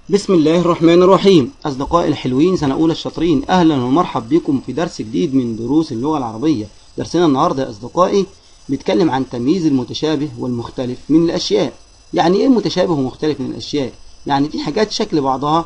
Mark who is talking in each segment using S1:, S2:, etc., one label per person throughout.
S1: بسم الله الرحمن الرحيم أصدقائي الحلوين سنة أولى الشاطرين أهلا ومرحب بكم في درس جديد من دروس اللغة العربية درسنا النهاردة يا أصدقائي بيتكلم عن تمييز المتشابه والمختلف من الأشياء يعني إيه متشابه ومختلف من الأشياء يعني في حاجات شكل بعضها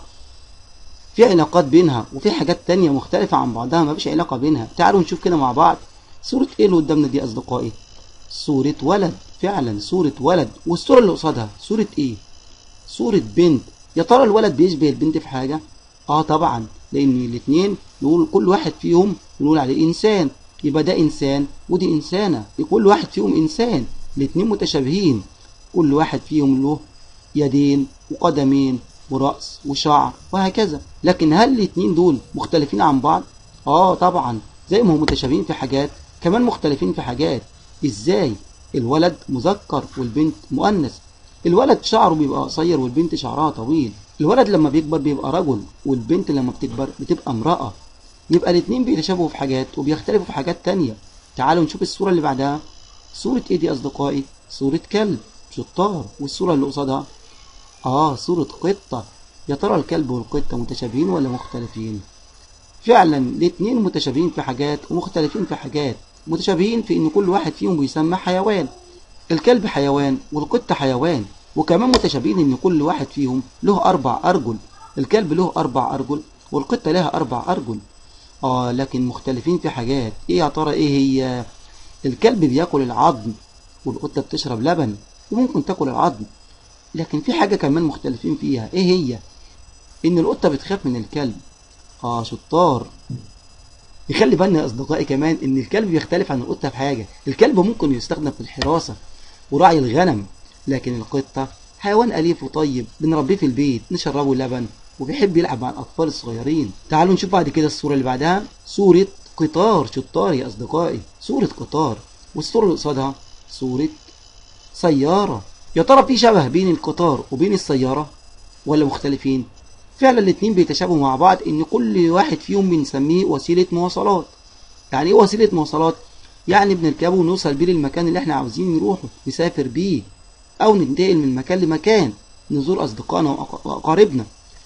S1: في علاقات بينها وفي حاجات تانية مختلفة عن بعضها ما فيش علاقة بينها تعالوا نشوف كده مع بعض صورة إيه اللي قدامنا دي أصدقائي صورة ولد فعلا صورة ولد والصورة اللي قصادها صورة إيه صورة بنت يا ترى الولد بيشبه البنت في حاجة؟ اه طبعا لان الاتنين نقول كل واحد فيهم نقول عليه انسان يبقى ده انسان ودي انسانة كل واحد فيهم انسان الاتنين متشابهين كل واحد فيهم له يدين وقدمين ورأس وشعر وهكذا لكن هل الاتنين دول مختلفين عن بعض؟ اه طبعا زي ما هم متشابهين في حاجات كمان مختلفين في حاجات ازاي؟ الولد مذكر والبنت مؤنث الولد شعره بيبقى قصير والبنت شعرها طويل الولد لما بيكبر بيبقى رجل والبنت لما بتكبر بتبقى امرأة يبقى الاتنين بيتشابهوا في حاجات وبيختلفوا في حاجات تانية تعالوا نشوف الصورة اللي بعدها صورة ايه دي اصدقائي صورة كلب شطار والصورة اللي قصادها اه صورة قطة يا ترى الكلب والقطة متشابهين ولا مختلفين فعلا الاتنين متشابهين في حاجات ومختلفين في حاجات متشابهين في ان كل واحد فيهم بيسمى حيوان الكلب حيوان والقطة حيوان وكمان متشابهين ان كل واحد فيهم له اربع ارجل الكلب له اربع ارجل والقطة لها اربع ارجل اه لكن مختلفين في حاجات ايه يا ترى ايه هي الكلب بياكل العظم والقطة بتشرب لبن وممكن تاكل العظم لكن في حاجة كمان مختلفين فيها ايه هي ان القطة بتخاف من الكلب اه شطار يخلي بالنا يا اصدقائي كمان ان الكلب بيختلف عن القطة في حاجة الكلب ممكن يستخدم في الحراسة ورعي الغنم لكن القطة حيوان أليف وطيب بنربيه في البيت نشربه لبن وبيحب يلعب مع الأطفال الصغيرين تعالوا نشوف بعد كده الصورة اللي بعدها صورة قطار شطار يا أصدقائي صورة قطار والصورة اللي قصادها صورة سيارة يا ترى في شبه بين القطار وبين السيارة ولا مختلفين فعلا الاتنين بيتشابهوا مع بعض ان كل واحد فيهم بنسميه وسيلة مواصلات يعني ايه وسيلة مواصلات يعني بنركبه ونوصل بيه للمكان اللي احنا عاوزين نروحه نسافر بيه او ننتقل من مكان لمكان نزور اصدقائنا واقاربنا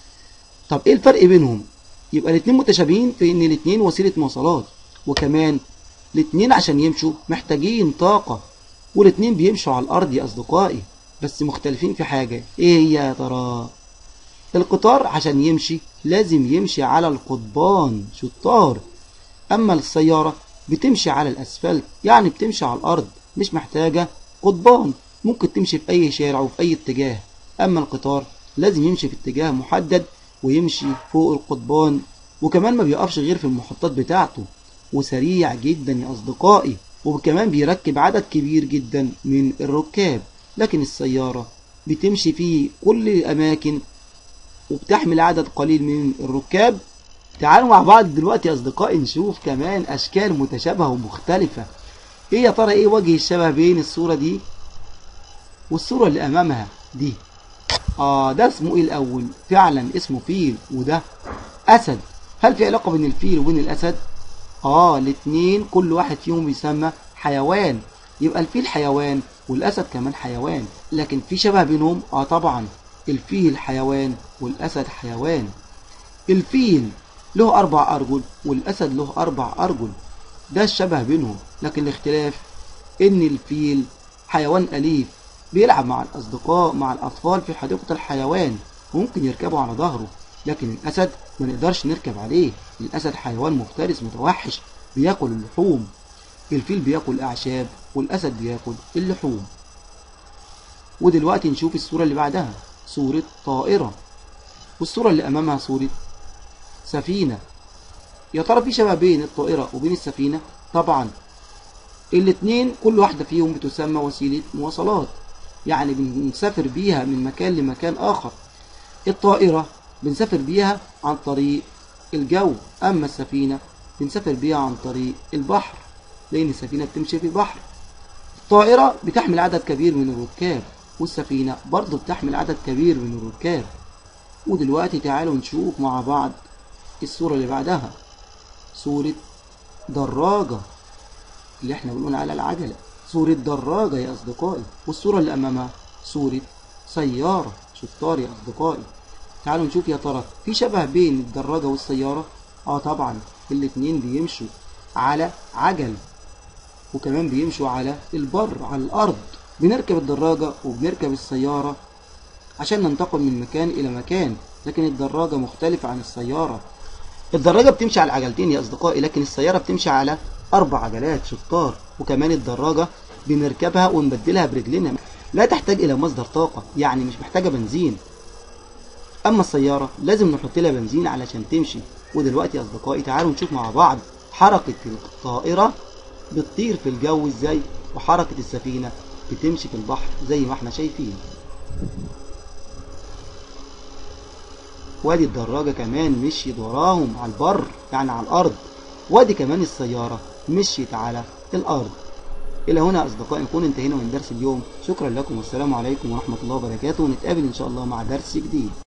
S1: طب ايه الفرق بينهم يبقى الاتنين متشابهين في ان الاتنين وسيلة مواصلات وكمان الاتنين عشان يمشوا محتاجين طاقة والاتنين بيمشوا على الارض يا اصدقائي بس مختلفين في حاجة ايه هي يا ترى القطار عشان يمشي لازم يمشي على القضبان شطار اما السيارة بتمشي على الاسفلت يعني بتمشي على الارض مش محتاجة قضبان ممكن تمشي في اي شارع وفي اي اتجاه اما القطار لازم يمشي في اتجاه محدد ويمشي فوق القضبان وكمان ما بيقفش غير في المحطات بتاعته وسريع جدا يا اصدقائي وكمان بيركب عدد كبير جدا من الركاب لكن السيارة بتمشي في كل الاماكن وبتحمل عدد قليل من الركاب تعالوا مع بعض دلوقتي يا اصدقائي نشوف كمان اشكال متشابهه ومختلفه ايه يا ترى ايه وجه الشبه بين الصوره دي والصوره اللي امامها دي اه ده اسمه ايه الاول فعلا اسمه فيل وده اسد هل في علاقه بين الفيل وبين الاسد اه الاتنين كل واحد فيهم بيسمى حيوان يبقى الفيل حيوان والاسد كمان حيوان لكن في شبه بينهم اه طبعا الفيل حيوان والاسد حيوان الفيل له أربع أرجل والأسد له أربع أرجل ده الشبه بينهم لكن الاختلاف إن الفيل حيوان أليف بيلعب مع الأصدقاء مع الأطفال في حديقة الحيوان وممكن يركبوا على ظهره لكن الأسد ما نقدرش نركب عليه الأسد حيوان مفترس متوحش بياكل اللحوم الفيل بياكل أعشاب والأسد بياكل اللحوم ودلوقتي نشوف الصورة اللي بعدها صورة طائرة والصورة اللي أمامها صورة سفينة يا ترى في شبه بين الطائرة وبين السفينة طبعا الاتنين كل واحدة فيهم بتسمى وسيلة مواصلات يعني بنسافر بيها من مكان لمكان آخر الطائرة بنسافر بيها عن طريق الجو أما السفينة بنسافر بيها عن طريق البحر لأن السفينة بتمشي في البحر الطائرة بتحمل عدد كبير من الركاب والسفينة برضه بتحمل عدد كبير من الركاب ودلوقتي تعالوا نشوف مع بعض الصورة اللي بعدها صورة دراجة اللي احنا بنقول على العجلة صورة دراجة يا أصدقائي والصورة اللي أمامها صورة سيارة شطار يا أصدقائي تعالوا نشوف يا ترى في شبه بين الدراجة والسيارة اه طبعا الاتنين بيمشوا على عجل وكمان بيمشوا على البر على الأرض بنركب الدراجة وبنركب السيارة عشان ننتقل من مكان إلى مكان لكن الدراجة مختلفة عن السيارة الدراجة بتمشي على عجلتين يا أصدقائي لكن السيارة بتمشي على أربع عجلات شطار وكمان الدراجة بنركبها ونبدلها برجلنا لا تحتاج إلى مصدر طاقة يعني مش محتاجة بنزين أما السيارة لازم نحط لها بنزين علشان تمشي ودلوقتي يا أصدقائي تعالوا نشوف مع بعض حركة الطائرة بتطير في الجو ازاي وحركة السفينة بتمشي في البحر زي ما احنا شايفين وادي الدراجة كمان مشيت وراهم على البر يعني على الأرض وادي كمان السيارة مشيت على الأرض إلى هنا أصدقائي نكون انتهينا من درس اليوم شكرا لكم والسلام عليكم ورحمة الله وبركاته ونتقابل إن شاء الله مع درس جديد